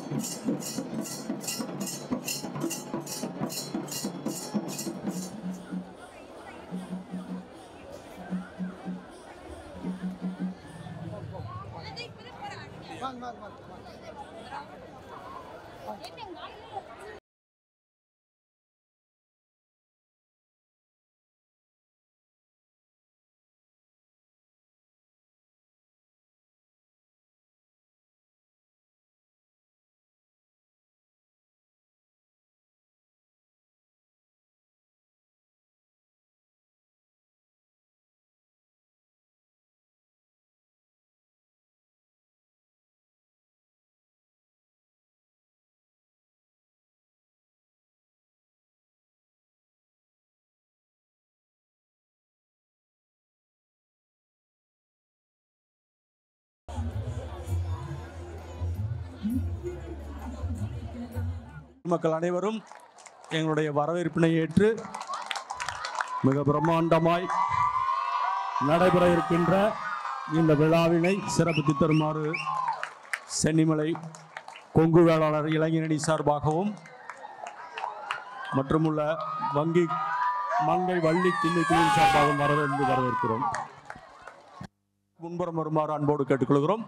மக்கள் அனைவரும் எங்களுடைய வரவேற்பினை ஏற்று மிக பிரம்மாண்டமாய் நடைபெற இருக்கின்ற இந்த விழாவினை சிறப்பித்து தருமாறு சென்னிமலை கொங்கு வேளாளர் இளைஞரணி சார்பாகவும் மற்றுமுள்ள வங்கி மங்கை வள்ளி கிண்ணிக்குழுவின் சார்பாகவும் வரவேற்று வரவேற்கிறோம் முன்புறம் வருமாறு அன்போடு கேட்டுக்கொள்கிறோம்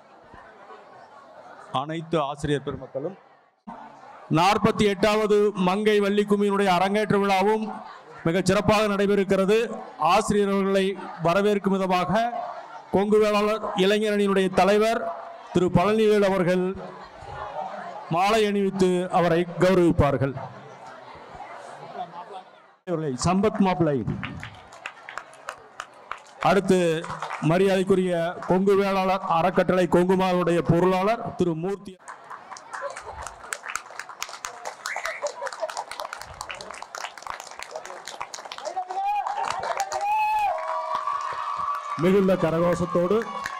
அனைத்து ஆசிரியர் பெருமக்களும் நாற்பத்தி எட்டாவது மங்கை வள்ளி கும்மியினுடைய அரங்கேற்ற விழாவும் மிகச் சிறப்பாக நடைபெறுகிறது ஆசிரியர்களை வரவேற்கும் விதமாக கொங்கு வேளாளர் இளைஞரணியினுடைய தலைவர் திரு பழனிவேல் அவர்கள் மாலை அணிவித்து அவரை கௌரவிப்பார்கள் இவர்களை சம்பத் மாப்பிளை அடுத்து மரியாதைக்குரிய கொங்கு வேளாளர் அறக்கட்டளை கொங்குமாவுடைய பொருளாளர் திரு மூர்த்தி மிகுந்த கரகோஷத்தோடு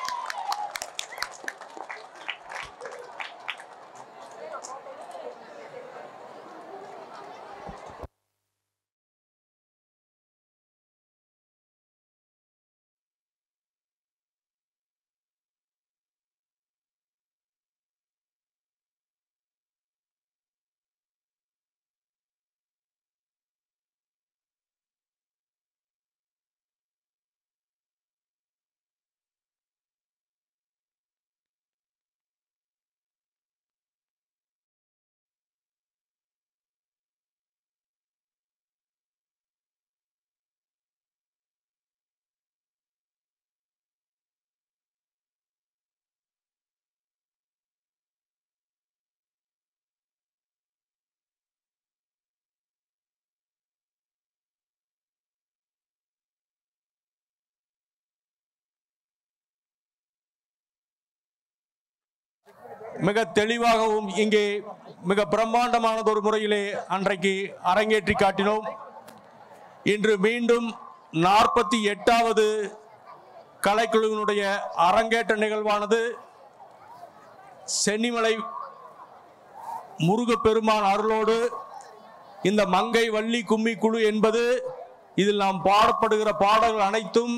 மிக தெளிவாகவும் இங்கே மிக பிரம்மாண்டமானது ஒரு முறையிலே அன்றைக்கு அரங்கேற்றி காட்டினோம் இன்று மீண்டும் நாற்பத்தி எட்டாவது கலைக்குழுவினுடைய அரங்கேற்ற நிகழ்வானது சென்னிமலை முருகப்பெருமான் அருளோடு இந்த மங்கை வள்ளி கும்மி குழு என்பது இதில் நாம் பாடப்படுகிற பாடல்கள் அனைத்தும்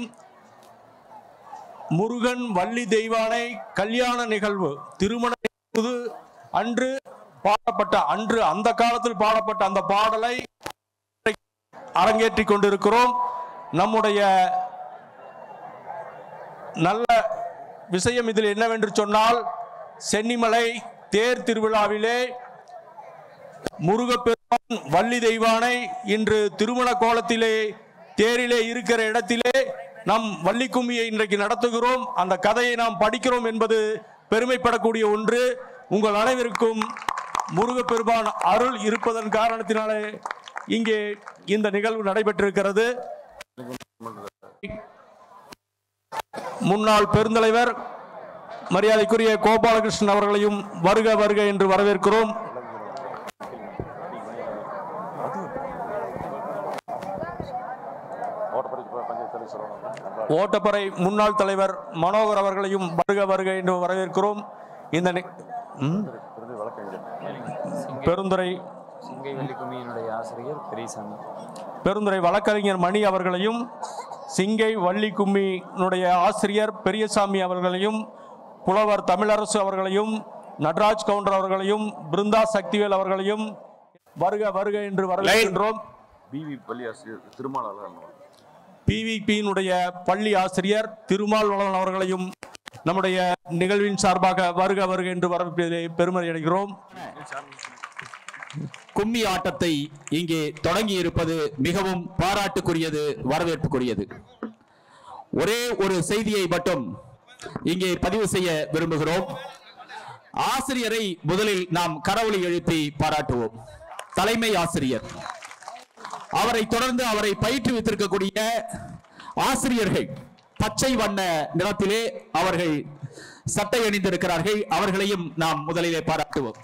முருகன் வள்ளி தெய்வானை கல்யாண நிகழ்வு திருமண நிகழ்வு அன்று பாடப்பட்ட அன்று அந்த காலத்தில் பாடப்பட்ட அந்த பாடலை அரங்கேற்றிக் கொண்டிருக்கிறோம் நம்முடைய நல்ல விஷயம் இதில் என்னவென்று சொன்னால் சென்னிமலை தேர் திருவிழாவிலே முருகப்பெருமான் வள்ளி தெய்வானை இன்று திருமண கோலத்திலே தேரிலே இருக்கிற இடத்திலே நம் வள்ளி கும்மியை இன்றைக்கு நடத்துகிறோம் அந்த கதையை நாம் படிக்கிறோம் என்பது பெருமைப்படக்கூடிய ஒன்று உங்கள் அனைவருக்கும் முருகப்பெருமான் அருள் இருப்பதன் காரணத்தினாலே இங்கே இந்த நிகழ்வு நடைபெற்றிருக்கிறது முன்னாள் பெருந்தலைவர் மரியாதைக்குரிய கோபாலகிருஷ்ணன் அவர்களையும் வருக வருக என்று வரவேற்கிறோம் ஓட்டப்பறை முன்னாள் தலைவர் மனோகர் அவர்களையும் வருக வருக என்று வரவேற்கிறோம் இந்த நி- ம்? பெருந்துறை சிங்கை வெள்ளிக்குமியினுடைய ஆசிரியர் பெரியசாமி பெருந்துறை வழக்கறிஞர் மணி அவர்களையும் சிங்கை வள்ளி கும்மியினுடைய ஆசிரியர் பெரியசாமி அவர்களையும் புலவர் தமிழரசு அவர்களையும் நடராஜ் கவுண்டர் அவர்களையும் பிருந்தா சக்திவேல் அவர்களையும் வருக வருக என்று வரவேற்கின்றோம் பிவி பள்ளியாசிரியர் திருமாலாளர் பிவிபியினுடைய பள்ளி ஆசிரியர் திருமால் அவர்களையும் நம்முடைய நிகழ்வின் சார்பாக வருக வருக என்று வரவேற்பதிலே பெருமை அடைகிறோம் கும்மி ஆட்டத்தை இங்கே தொடங்கி இருப்பது மிகவும் பாராட்டுக்குரியது வரவேற்புக்குரியது ஒரே ஒரு செய்தியை மட்டும் இங்கே பதிவு செய்ய விரும்புகிறோம் ஆசிரியரை முதலில் நாம் கரவொலி எழுப்பி பாராட்டுவோம் தலைமை ஆசிரியர் அவரை தொடர்ந்து அவரை பயிற்றுவித்திருக்கக்கூடிய ஆசிரியர்கள் பச்சை வண்ண நிறத்திலே அவர்கள் சட்டை அணிந்திருக்கிறார்கள் அவர்களையும் நாம் முதலிலே பாராட்டுவோம்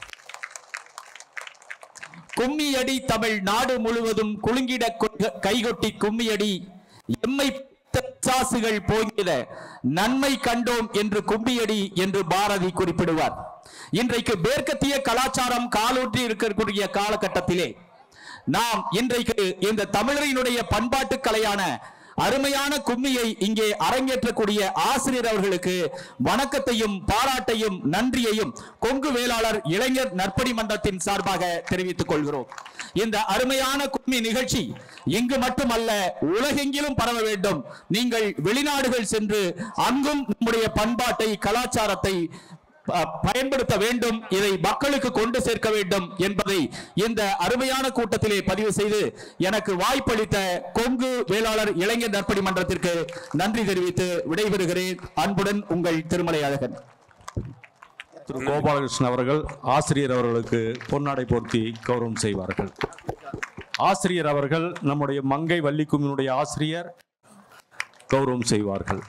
கும்மியடி தமிழ் நாடு முழுவதும் குலுங்கிட கொ- கைகொட்டி கும்மியடி எம்மை சாசுகள் போகிற நன்மை கண்டோம் என்று கும்மியடி என்று பாரதி குறிப்பிடுவார் இன்றைக்கு மேற்கத்திய கலாச்சாரம் காலூற்றி இருக்கக்கூடிய காலகட்டத்திலே நாம் இன்றைக்கு இந்த தமிழரினுடைய பண்பாட்டு கலையான அருமையான கும்மியை இங்கே அரங்கேற்றக்கூடிய ஆசிரியர் அவர்களுக்கு வணக்கத்தையும் பாராட்டையும் நன்றியையும் கொங்கு வேளாளர் இளைஞர் நற்பணி மன்றத்தின் சார்பாக தெரிவித்துக் கொள்கிறோம் இந்த அருமையான கும்மி நிகழ்ச்சி இங்கு மட்டுமல்ல உலகெங்கிலும் பரவ வேண்டும் நீங்கள் வெளிநாடுகள் சென்று அங்கும் நம்முடைய பண்பாட்டை கலாச்சாரத்தை ப- பயன்படுத்த வேண்டும் இதை மக்களுக்கு கொண்டு சேர்க்க வேண்டும் என்பதை இந்த அருமையான கூட்டத்திலே பதிவு செய்து எனக்கு வாய்ப்பளித்த கொங்கு வேளாளர் இளைஞர் நற்பணி மன்றத்திற்கு நன்றி தெரிவித்து விடைபெறுகிறேன் அன்புடன் உங்கள் திருமலை அழகன் திரு கோபாலகிருஷ்ணன் அவர்கள் ஆசிரியர் அவர்களுக்கு பொன்னாடை போர்த்தி கௌரவம் செய்வார்கள் ஆசிரியர் அவர்கள் நம்முடைய மங்கை வள்ளிக்கும்மினுடைய ஆசிரியர் கௌரவம் செய்வார்கள்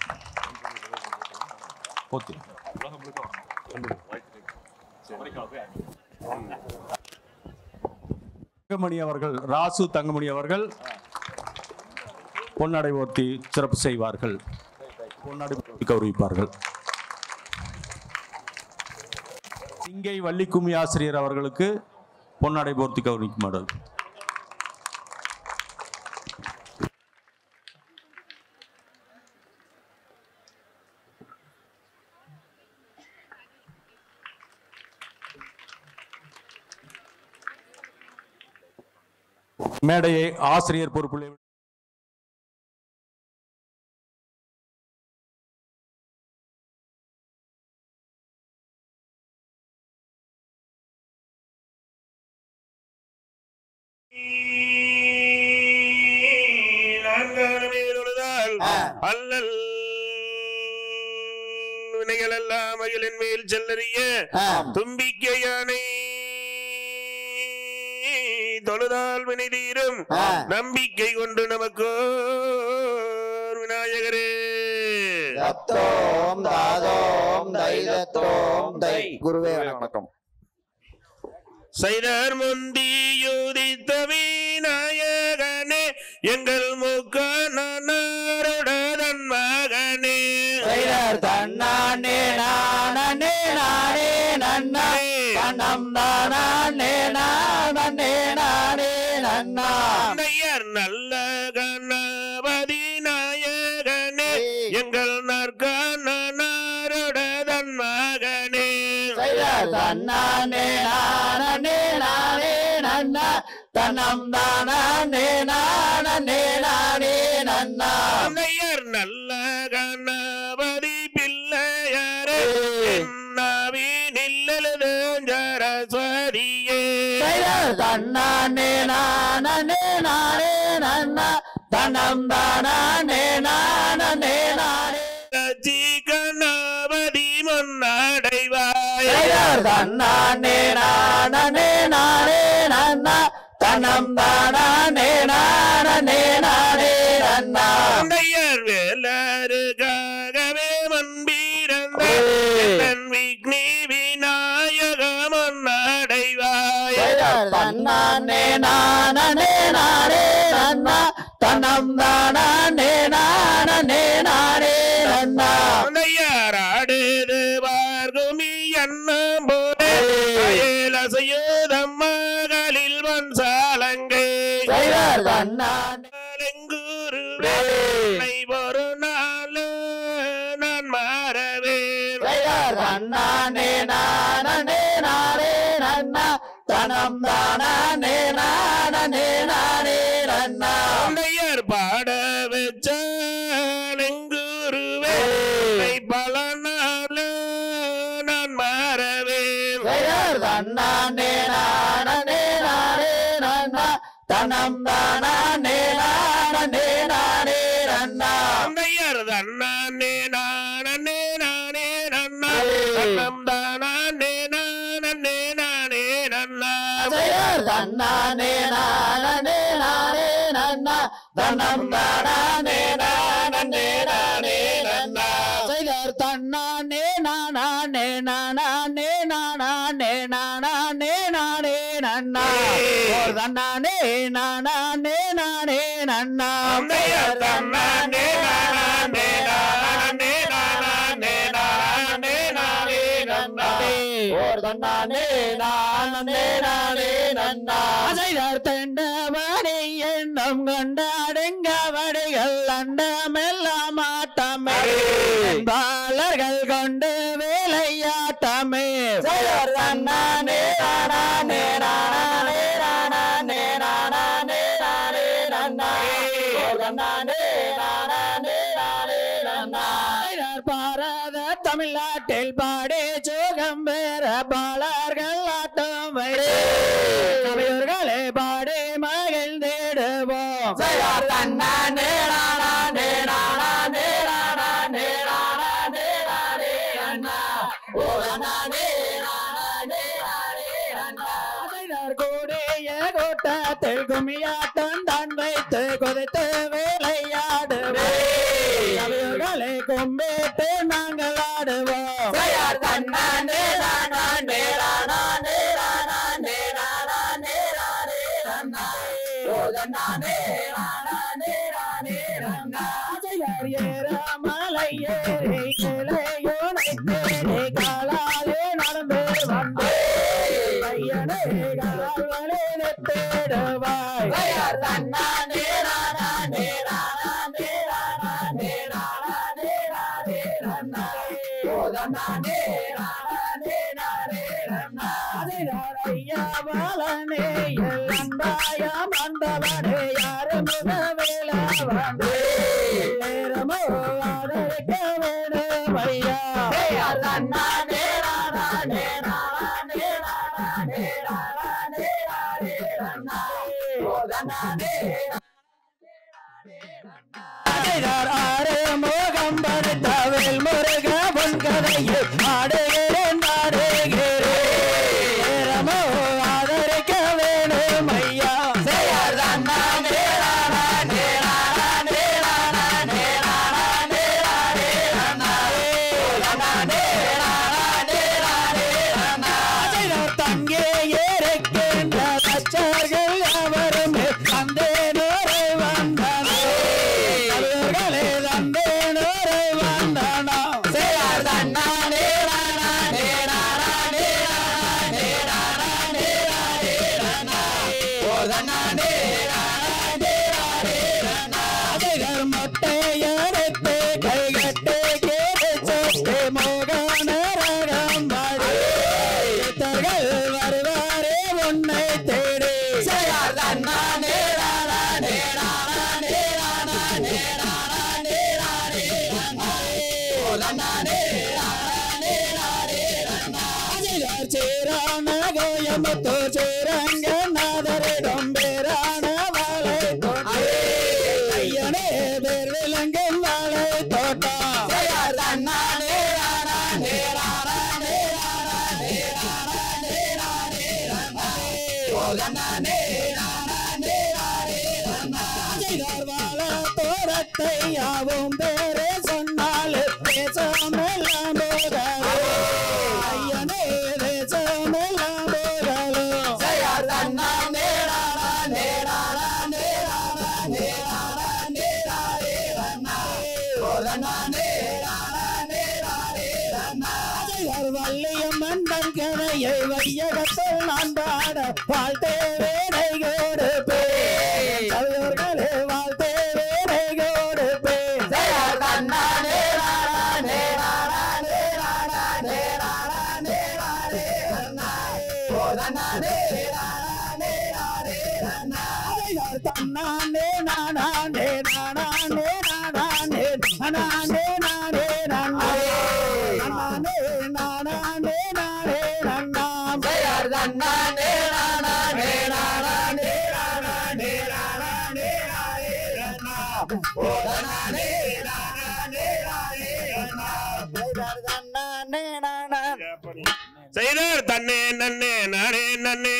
போத்தி. தங்கமணி அவர்கள் ராசு தங்கமணி அவர்கள் பொன்னாடை போர்த்தி சிறப்பு செய்வார்கள் பொன்னாடை போர்த்தி கௌரவிப்பார்கள் சிங்கை வள்ளிக்கும்மி ஆசிரியர் அவர்களுக்கு பொன்னாடை போர்த்தி கௌரவிக்குமாறு மேடையை ஆசிரியர் பொறுப்பில் நான்கானமே தொழுதால் அல்லல் வினைகள் எல்லாம் மகிழின் மேல் செல்லறிய தும்பிக்கையானை தொழுதால் வினை தீரும் நம்பிக்கை கொண்டு நமக்கு விநாயகரே தத்தோம் தாதோம் தைதத்தோம் தை குருவே வணக்கம் செய்தார் முந்தியுதித்த விநாயகனே எங்கள் முக்கனருடன் மகனே தைரர் தன்னானே நானே நானே நன்னா கண்ணம் தானே நானே நானே நன்னா தந்தையர் நல்ல கணபதி நாயகனே எங்கள் நற்கணருடன் மகனே தைரர் தன்னானே நானே நானே நன்னா தன்னம் தானே நானே நானே நன்னா தந்தையர் நல்ல கணபதி பிள்ளையரே நாவி நில்லலுதஞ்சரஸ்வதியே தைரர் தன்னானே நானே நானே நன்னா தன்னம் தானே நானே நானே கட்சி கணபதி முன்னடைவாய் பெயர் தன்னானே நானே நானே நன்னா தன்னம் தானே நானே நானே நன்னா தந்தையர் வேலருக்காகவே மண்பீரந்த என் விக்னி விநாயக முன்னடைவாய் பெயர் தன்னானே நானே நானே நன்னா தன்னம் தானே நானே நானே நன்னா தந்தையார் ஆடுது பார்குமி என்னும் போது அயலசையோதம் மகளில் வன்சாலங்கை பெயர் தன்னானே லெங்குருவை ஒரு நாள் நான் மாறவேன் பெயர் தன்னானே நானே தனம் தானே நானே நானே நன்னா தந்தையர் பாட வச்ச நெங்குருவே பல நாள் நான் மாறவேன் பெயர் தன்னானே நானே நானே நன்னா தனம் தானே நானே நானே நன்னா தந்தையர் தன்னானே நானே நானே நன்னா தன்னம் தானே நானே நானே நன்னா பெயர் தன்னானே நானே நானே நன்னா தனம் தானே நானே நானே நன்னா செய்தர் தன்னானே நானே நானே நானே நானே நானே நன்னா ஓர் தன்னானே நானே நானே நன்னா தந்தையர் தன்னானே நானே நானே நானே நானே நானே நன்னா ஓர் தன்னானே நானே நானே நன்னா செய்தர் தண்டவனை எண்ணம் கொண்டாடுங்க வடிகள் அண்டமெல்லாம் ஆட்டமே பாலர்கள் கொண்டு வேலையாட்டமே செய்தர் தன்னானே நானே நானே நானே நானே நானே நன்னா ஓர் தன்னானே நானே நானே நன்னா செய்தர் பாரத தமிழ்நாட்டில் பாடி சுகம் பெற பாலர்கள் ஆட்டம் கவியர்களே பாடி மகிழ்ந்திடுவோம் செய்யார் தன்னானே நானே நானே நானே நானே நானே அண்ணா ஓ நானே நானே நானே அண்ணா செய்தார் கூடிய கூட்டத்தில் கும்மியாட்டம் தான் வைத்து கொதித்து விளையாடுவோம் கவியர்களை கும்பிட்டு நாங்கள் ஆடுவோம் செய்யார் தன்னானே நானே நானே நானே நானே நானே நன்னா ஓ தன்னானே நானே நானே நன்னா செய்யார் ஏறாமலை ஏறி கிளையோனை தேடி காலாலே நடந்து வந்து பையனை கால்வனை தேடுவாய் செய்யார் தன்னானே நானே நானே நானே நானே நானே நன்னா ஓ தன்னானே நானே நானே நன்னா அதினார் ஐயா பாலனே எல்லம்பாயம் அந்தவனே யாரும் வேளாவந்தே நேரமோ ஆதரிக்க வேணும் ஐயா தன்னானே நானே நானே நானே நானே நானே நன்னா ஓ தன்னானே அடைதார் ஆறு மோகம் படுத்தவில் முருக பொன்கதையை ஆடுகிறேன் ஆடுகிறேன் ஆதரிக்க வேணும் ஐயா செய்யார் தான் நானே நானே நானே நானே நானே நானே நானே நானே நானே தங்கே ஏறுகின்ற தச்சர்கள் அவரும் தந்தே நோரை வந்தனே அவர்களே தந்தே நோரை வந்தனா செய்யார் தன்னானே நானே நானே நானே நானே நானே ஓ தன்னானே நானே நானே அதிகர் மொட்டையடுத்து கைகட்டு கேட்டு சொட்டு மோகன ரகம் பாடு சித்தர்கள் வருவாரே உன்னை தேடி செய்யார் தன்னானே நானே நானே நானே நானே நானே ஓ தன்னானே நானே நானே அதிகார் சேரான கோயம்புத்தூ சேரங்க நாதரிடம் பேரான வாழை தோட்டம் ஐயனே பேர் விலங்கும் வாழை தோட்டம் செய்யார் தன்னானே நானே நானே நானே நானே நானே ஓ தன்னானே நானே நானே அதிகார் வாழ தோரத்தை யாவும் பேரே சொன்னால் பேசாமெல்லாம் போகாது ஐயனே தேசமெல்லாம் போகலும் செய்யார் தன்னானே நானே நானே நானே நானே நானே ஓ தன்னானே நானே நானே அதிகார் வள்ளியம்மன் தன் கதையை வையகத்தில் நான் பாட வாழ்த்தே வேலை கொடுப்பே கவியோர்களே வாழ்த்தே வேலை கொடுப்பே செய்யார் தன்னானே நானே நானே நானே நானே நானே ஓ தன்னானே செய்தார் தன்னே நன்னே நானே நன்னே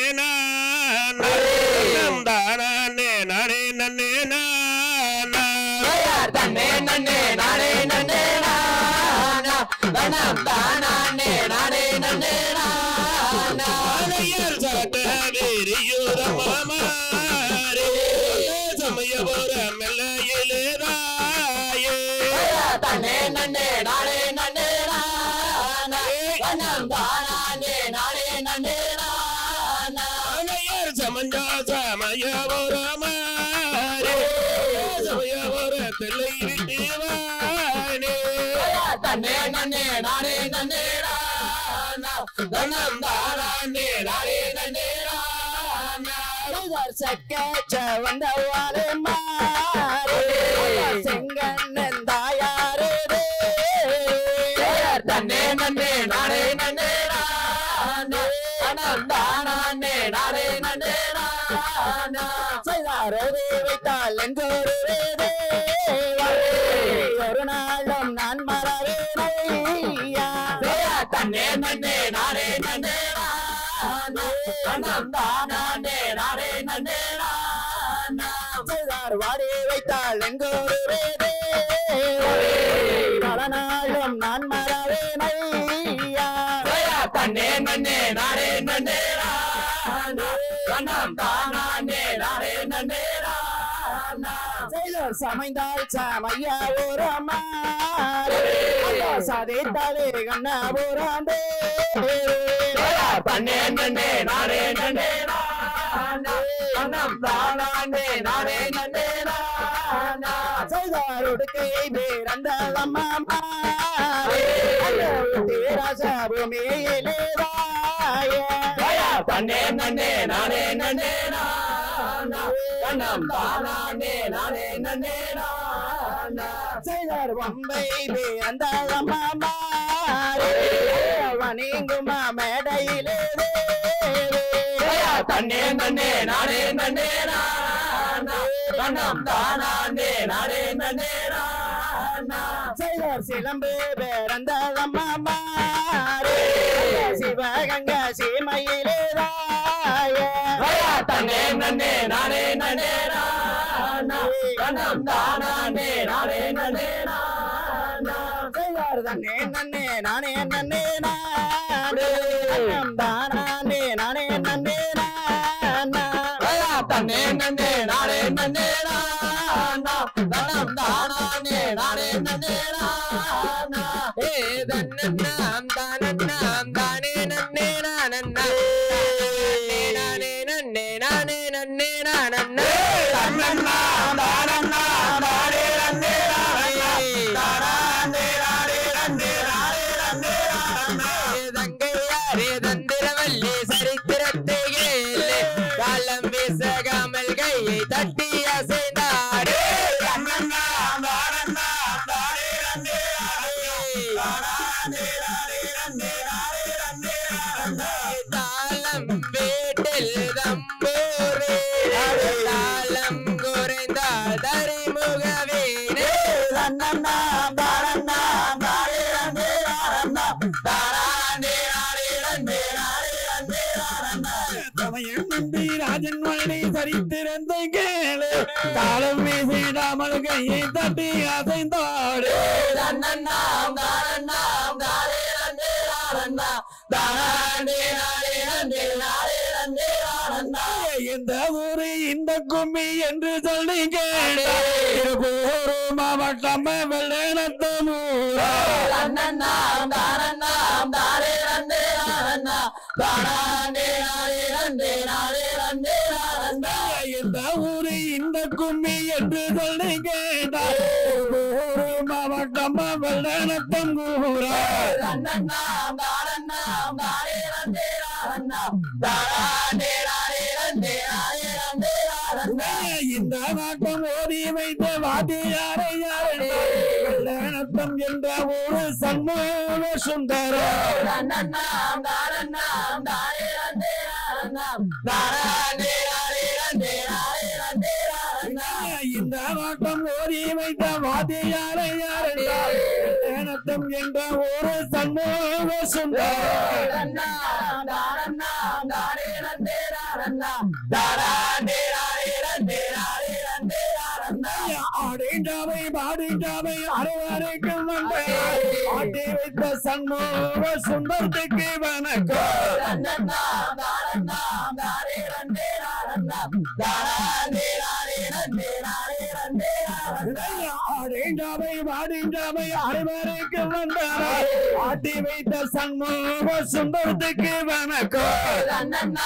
நான் தானே நானே நன்னே நான் தன்னே நன்னே நானே நன்னே நானா தனம் தானே நானே நன்னே நானா ஆனையர் சாட்ட வீரியூர மாமாரே சமய போற மெல்லையிலேதாயே தன்னே நன்னே நானே நன்னே நானா தனம் தானே நானே நன்னே நானா ஆனையர் சமஞ்சா சமய போற மாரே சமய போற தெல்லை விட்டு வானே தன்னே நன்னே நானே நன்னே நானா தனம் தானே நானே நன்னே நானா சக்கச்ச வந்தவாறு மாறு செங்கண்ணன் தாயாரு தன்னே நன்னே நானே நன்னே நானா தனம் தானே நானே நன்னே நானா செய்தாரே வைத்தால் எங்கொரு ஒரு நாளும் நான் மறவேனையா தன்னே நன்னே நானே நன்னே நானா தனம் தானே நானே நன்னே நானா செய்தார் வாடி வைத்தால் எங்கொரு பல நாளும் நான் மறவேனையா தன்னே நன்னே நானே நன்னே நானா தனம் தானே நானே நன்னே நானா செய்தோர் சமைந்தால் சமையா ஒரு சதைத்தாலே கண்ணா போராந்தே தன்னே நன்னே நானே நன்னே நானா தனம் தானே நானே நன்னே நானா செய்தார் உடுக்கையை பேரந்த அம்மா பூமியிலே தன்னே நன்னே நானே நன்னே நானா தனம் தானே நானே நன்னே நானா செய்தார் வம்பை பேரந்த அம்மா வணங்குமா மேடையிலே தன்னே நன்னே நானே நன்னே நானா தனம் தானே நானே நன்னே நானா செய்தார் சிலம்பு பேரந்த அம்மா சிவகங்க சீமையிலே தன்னே நன்னே நானே நன்னே நானா தனம் தானே நானே நன்னே நானா செய்தார் தன்னே நன்னே நானே நன்னே நானே தானே நானே நன்னே நானா தன்னே நன்னே நானே நன்னே நானா தனம் தானே நானே நன்னே நானா ஏ தன்னன்னாம் தானன்னாம் தானே நன்னே நானன்னா நானே நன்னே நானே நன்னே நானன்னா தன்னன்னாம் தானன்னாம் தானே நன்னே நானன்னா தானே நானே நன்னே நானே நன்னே நானன்னா தங்கையாரே தந்திரவல்லி சரித்திரத்தை கேளு காலம் வீசகாமல் கையை தட்டி அசைந்தாரே தன்னன்னாம் தானன்னாம் தானே நன்னே நானே தாளம் வீட்டில் தம்பூரே தாளம் குறைந்தால் தரிமுகவீனே தன்னன்னாம் தானன்னாம் தானே நன்னே நானன்னாம் தானே நானே நன்னே நானே நன்னே ராஜன் மணி சரித்திரத்தை கேளு தாளம் வீசிடாமல் கையை தட்டி அசைந்தாடு தன்னன்னாம் தானன்னாம் தானே நன்னே நானன்னாம் தானே நானே நன்னே நானே நன்னே நானன்னாம் இந்த ஊரு இந்த கும்மி என்று சொல்லி கேளு திருப்பூர் மாவட்டம் வெள்ளனத்தம் தன்னன்னாம் தானன்னாம் தானே நன்னே நானன்னாம் தானே நானே நன்னே நானே நன்னே நானன்னாம் இந்த ஊரு இந்த கும்மி என்று சொல்லி கேட்டார் திருப்பூர் மாவட்டம் வெள்ளனத்தம் கூறா தன்னன்னாம் தானன்னாம் தானே நன்னே நானன்னாம் தானே நானே நன்னே நானே நன்னே நானன்னாம் இந்த நாட்டம் ஓதி வைத்த வாத்தியாரை வெள்ளனத்தம் என்ற ஒரு சண்முக சுந்தரம் தன்னன்னாம் தானன்னாம் தானே நன்னே நானன்னாம் தானே நானே நன்னே நானே நன்னே நானன்னாம் இந்த நாட்டம் ஓதி வைத்த சண்முகம் என்ற ஒரு சண்முக சுந்தர் ஆடிண்டாவை பாடிண்டாவை அறுவரைக்கும் வந்த ஆட்டி வைத்த சண்முக சுந்தரத்துக்கு வணக்கம் ஆடிண்டாவை பாடிண்டாவை அறுவரைக்கும் வந்த ஆட்டி வைத்த சண்முக சுந்தரத்துக்கு வணக்கம்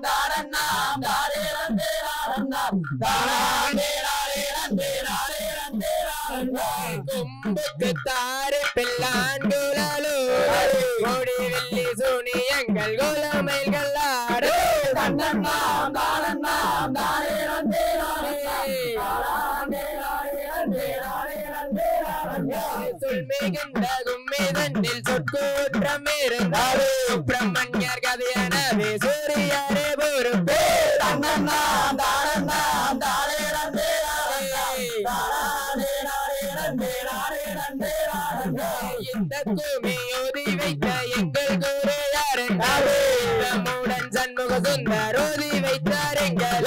கும்புக்கு தாறு பிள்ளாண்டுலோ கோடி வெள்ளி சூனியங்கள் கோலமைகள் ஆடு சொல்மிகின்ற கும்மிதண்டில் சொற்கூற்றம் இருந்தாரு சுப்பிரமணியர் கதையானது சூரியரே பொறுப்பு இந்த குமியோதி வைத்த எங்கள் குரு யாருந்தாரு நம்முடன் சண்முக சுந்தர் ஓதி வைத்தார் எங்கள்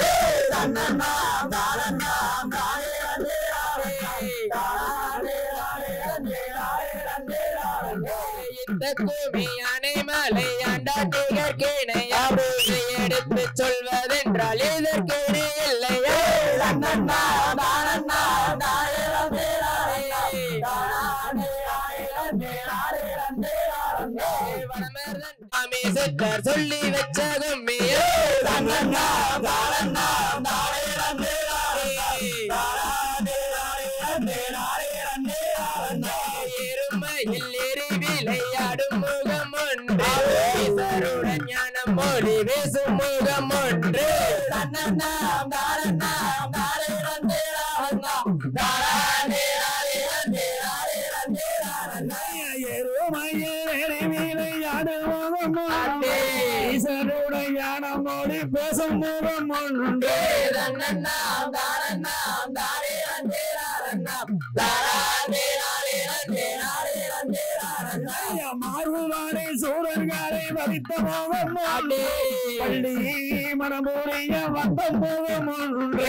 இந்த குமியானை மலை ஆண்டாட்டிகர் கிணையாவு எடுத்து சொல்வதென்றால் இதற்கு இணை இல்லையா சாமி சித்தர் சொல்லி வச்ச கும்மியோ எருமையில் ஏறி விளையாடும் முகம் ஒன்று ஈசருடன் ஞானம் மொழி பேசும் முகம் ஒன்று ஈசனுடைய பேசும் முகம் ஒன்று மாறுவாரை சூரர்களை வரித்த முகம் ஒன்று பள்ளி மனமூறிய வந்த முகம் ஒன்று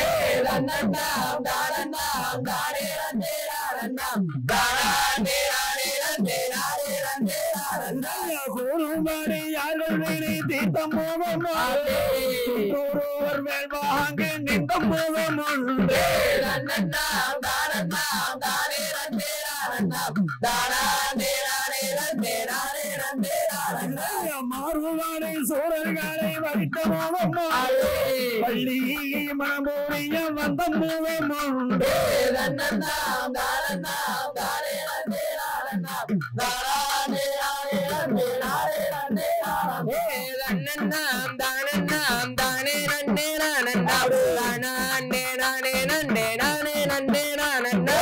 கூறும்படி யாரும் தீர்த்த முகம் ஒருவர் மேல் வாங்க நின்ற முகம் ஒன்று மாறுவாரை சூழல்களை வரித்த முகம் பள்ளி மனமூறிய வந்த முகம் ஒன்று தன்னன்னாம் தானன்னாம் தானே நன்னே நானன்னாம் தானே நானே நன்னே நானே நன்னே நானன்னா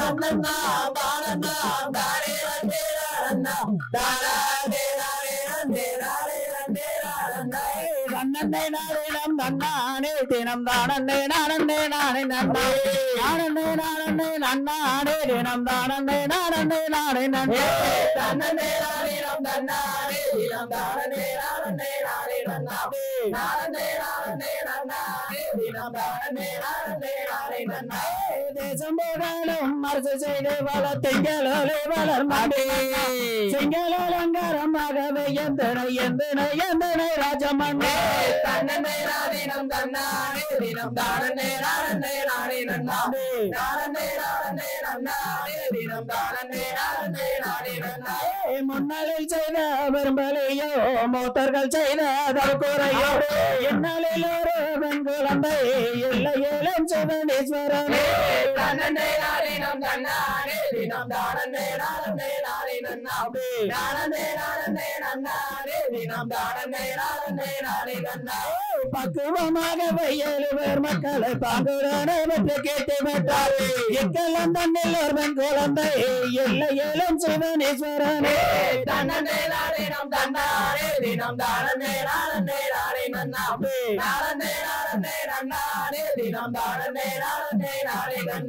நன்னே நாரிடம் நன்னானே தினம் தானே நானே நானே நன்னா நானே நானே நன்னானே தினம் தானே நானே நானே நன்னே தன்னே நாரிடம் நன்னானே தினம் தானே நானே நானே நன்னா நானே நானே நன்னானே தினம் தானே நானே நானே நன்னா தேசம் போகாலும் அரசு செய்து வள திங்களே வளர் மாட்டே செங்கல் அலங்காரமாகவே எந்தனை எந்தனை எந்தனை ராஜமன்னே தன்னே நாடினம் தன்னானே தினம் தானே நானே நானே நன்னாமே நானே நானே நன்னானே தினம் தானே நானே நானே நன்னாமே முன்னாளில் செய்த பெரும்பலியோ மூத்தர்கள் செய்த தற்கொலையோ என்னாலில் ஒரு பெண் குழந்தை இல்லை ஏலம் சிவனீஸ்வரனே தன்னே நாடினம் தன்னானே தினம் தானே நானே நானே நன்னாமே நானே நானே நன்னானே தினம் தானே நானே நானே நன்னாமே பக்குவமாக வையலு பேர் மக்களை பாங்குடனே பெற்று கேட்டு விட்டார் எக்கெல்லாம் தன்னில் ஒரு பெண் குழந்தை இல்லை ஏலம் சிவனீஸ்வரனே தன்னே நாடினம் தன்னானே தினம் தானே நானே நானே நன்னாமே நானே நானே நன்னானே தினம் தானே நானே நானே நன்னாமே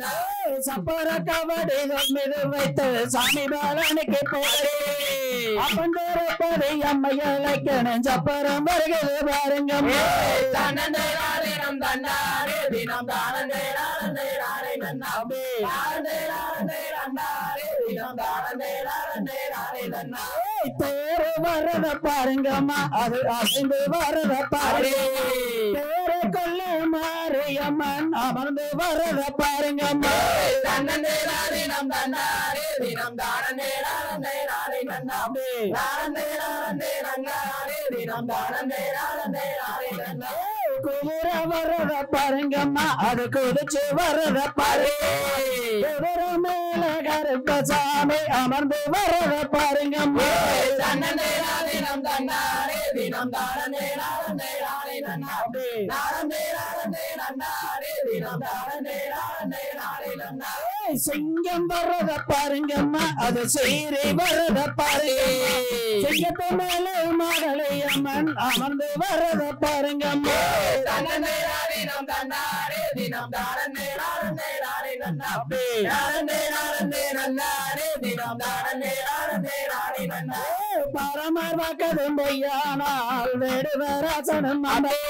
சப்பர கபடிகள் மீது வைத்து சாமி பாலனுக்கு போரே அப்பன் தரப்பதை அம்மை அழைக்கணும் சப்பரம் வருகிறது பாருங்க தன்னே நாளினம் தன்னாரே தினம் தானே நானே நானே நன்னாபே நானே நானே நன்னாரே தினம் தானே நானே நானே நன்னா தேரு வரத பாருங்கம்மா அது அசைந்து வரத பாரு தேரு கொள்ள மாரியம்மன் அமர்ந்து வரத பாருங்கம்மா தன்னே நாளினம் தன்னாரே தினம் தானே நானே நானே நன்னாபே நானே நானே நன்னாரே தினம் தானே நானே நானே நன்னா குதிர வரத பாருங்கம்மா அது குதிச்சு வரத பாரு குதிர மேல கருப்பசாமி அமர்ந்து வரத பாருங்கம்மா தன்னே நாளினம் தன்னாரே தினம் தானே நானே நானே நன்னாபே நானே நானே நன்னாரே தினம் தானே நானே நானே நன்னா சிங்கம் வரத பாருங்கம்மா அது சீரி வரத பாருங்க சிங்கத்து மேல மகளை அம்மன் அமர்ந்து வரத பாருங்கம்மா தன்னே நாளினம் தன்னாரே தினம் தானே நானே நானே நன்னாபே நானே நானே நன்னாரே தினம் தானே நானே நானே நன்னா பரமர் வாக்கதும் பொய்யானால் வேடுவராசனம்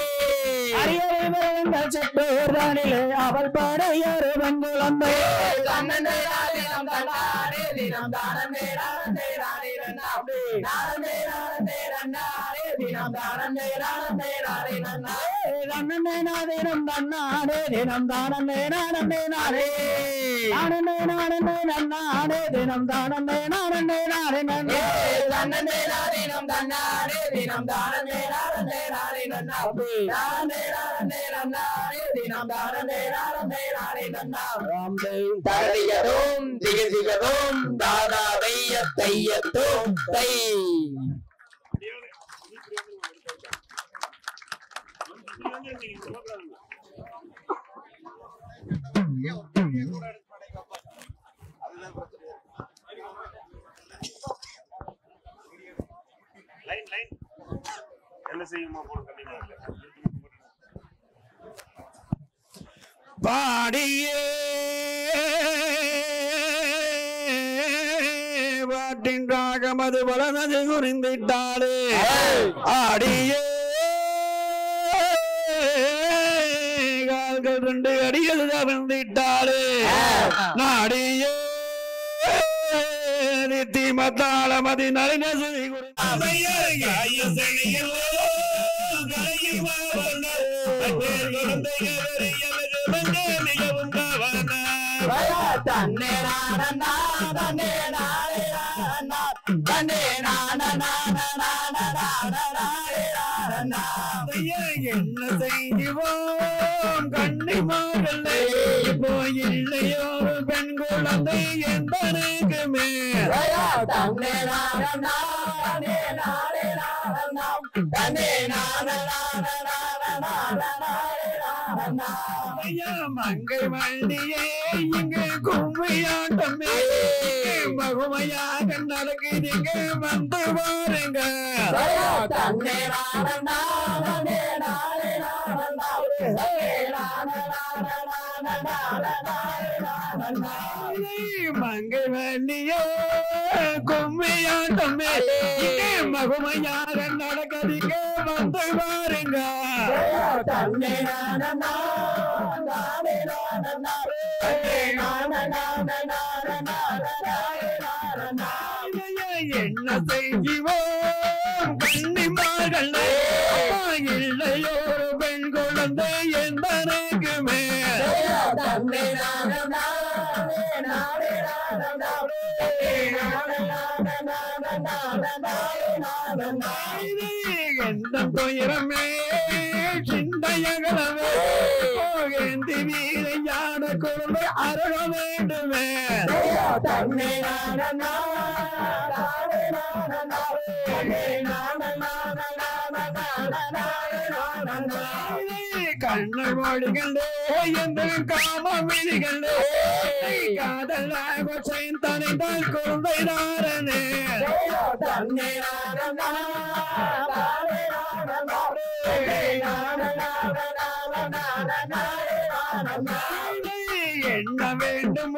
அரியவை விரைந்த செட்டூர்தானிலே அவள் படையறு வெங்குழந்தை தன்னே நாளினம் தன்னாரே தினம் தானே நானே நானே நன்னாபே நானே நானே நன்னாரே தினம் தானே நானே நானே நன்னா நன்னே நாதினம் தன்னானே தினம் தானே நானே நானே நானே நானே நன்னானே தினம் தானே நானே நானே நன்னே தன்னே நாளினம் தன்னாரே தினம் தானே நானே நானே நன்னாபே நானே நானே நன்னாரே தினம் தானே நானே நானே நன்னா தரடியதும் திகதிகதும் தாதா தைய தையத்தும் தை லைன் லைன் என்ன செய்யுமா போன கண்டிப்பா பாடியே பாட்டின் ராகமது வளனது குறிந்திட்டாளே ஆடியே கால்கள் ரெண்டு அடிகள் தவிர்ந்திட்டாளே நாடியே நித்தி மத்தாளமதி நளினசுதி தன்னே நானண்ணா தன்னே நானே நானண்ணா தன்னே நானண்ணா என்ன செய்வோம் கண்ணிமார்களே இப்போ இல்லையோ பெண் குழந்தை என்பனுக்குமே தன்னே நானண்ணா தன்னே நானே நானண்ணா தன்னே நானண்ணா ஐயா மங்கை வண்டியே இங்கு கும்மியாட்டமே மகுமையாக நடக்குதுங்க வந்து பாருங்க தன்னே நானண்ணா தன்னே நானே நானண்ணா மங்கை வண்டியே கும்மியாட்டமே இங்கே மகுமையாக நடக்குதுங்க வந்து பாருங்க தன்னே நானண்ணா நானே நானண்ணா என்ன செய்வோம் கண்ணிமார்கள் இல்லையோ ஒரு பெண் குழந்தை என்பனக்குமே தன்னே நானண்ணா நானே நானண்ணா எந்த துயரமே சிந்தையகளவே போகேந்தி வீரையான குழந்தை அருள வேண்டுமே தன்னே நானண்ணா நானே நானண்ணா கண்ணை மொழிகளே எந்த காம விழிகளே காதலாக செய்தனைந்தால் குழந்தை நாரனே தன்னே நானண்ணா நானே நானண்ணா என்ன வேண்டும்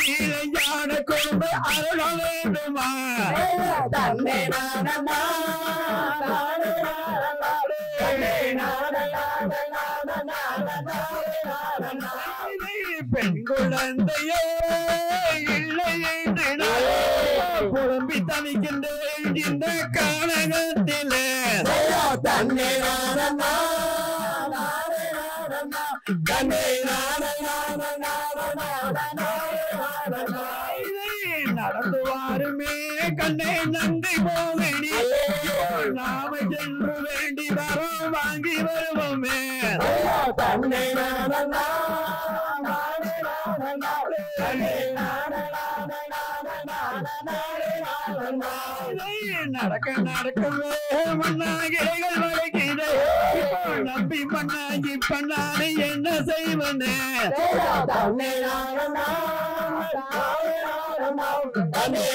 இளைஞான குடும்ப அருள வேண்டுமா தன்னை நானண்ணா நானே நானண்ணா தன்னை நானண்ணா நானண்ணா நானண்ணா பெண் குழந்தையே இல்லை என்று நான் புலம்பி தவிக்கின்றேன் இந்த காலகத்திலே தன்னை நானண்ணா நானே நானண்ணா தன்னை நானண்ணா நானண்ணா நடந்து வாருமே கண்ணை நன்றி போவேடி நாம சென்று வேண்டி வரோம் வாங்கி வருவோமே தன்னை நானண்ணா நானே நானண்ணா தன்னை நானண்ணா நடக்க நடக்கவே மண்ணாகிரைகள் வளைக்குது இப்போ நம்பி மண்ணாகி பண்ணாரு என்ன செய்வனே தன்னை நானண்ணா நானே நானண்ணா தன்னை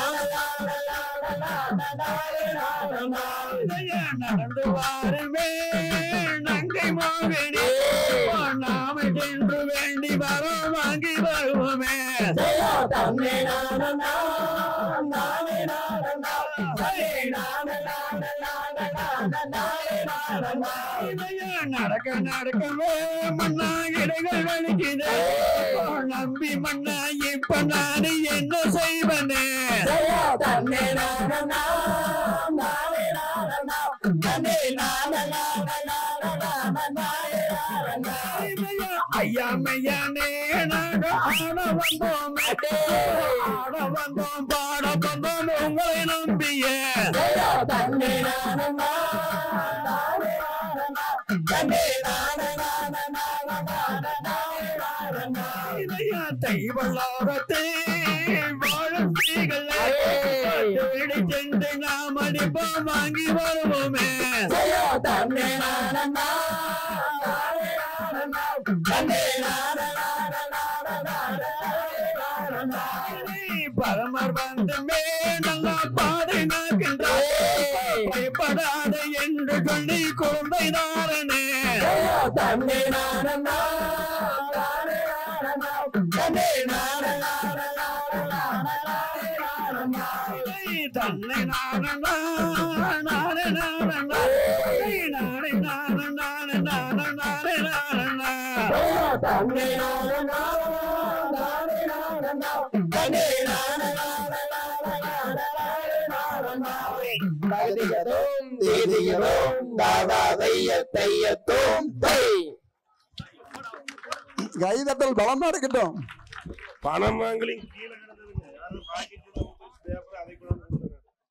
நானண்ணா நடந்து வாருமே நங்கை மாவேடி நாம சென்று வேண்டி வரோம் வாங்கி வருவோமே தன்னை நானண்ணா நானே நானண்ணா தன்னை நானண்ணா நானே நானண்ணா நடக்க நடக்கவே மண்ணாகிடைகள் வலிக்குது நம்பி மண்ணாகி பண்ணாரு என்ன செய்வனே தன்னை நானண்ணா நானே நானண்ணா தன்னை நானண்ணா நானே நானண்ணா ஐயா மையானே நாங்க ஆட வந்தோம் ஆட வந்தோம் பாட வந்தோம் உங்களை நம்பியே தன்னை நானண்ணா நானே நானண்ணா தன்னை நானண்ணா இதையா தெய்வலோகத்தை வாழும் ஸ்ரீகளை தேடி சென்று நாம் அடிப்போம் வாங்கி வருவோமே தன்னை நானண்ணா நானே நானண்ணா தன்னை நானண்ணா பரமர் வந்துமே நல்லா பாதுகாக்கின்றார் பயப்படாத என்று சொல்லி குழந்தை தாரணே தன்னை நானண்ணா நானே நானண்ணா தன்னை நானண்ணா தன்னை நானண்ணா நானே நானண்ணா நானே நானண்ணா நானே நானண்ணா தன்னை நானண்ணா நானே நானண்ணா தன்னை நானண்ணா கதியதும் தேதியதும் தாதா தைய தையத்தும் தை கைதட்டல் பலமா இருக்கட்டும் பணம் வாங்கலையும் கீழே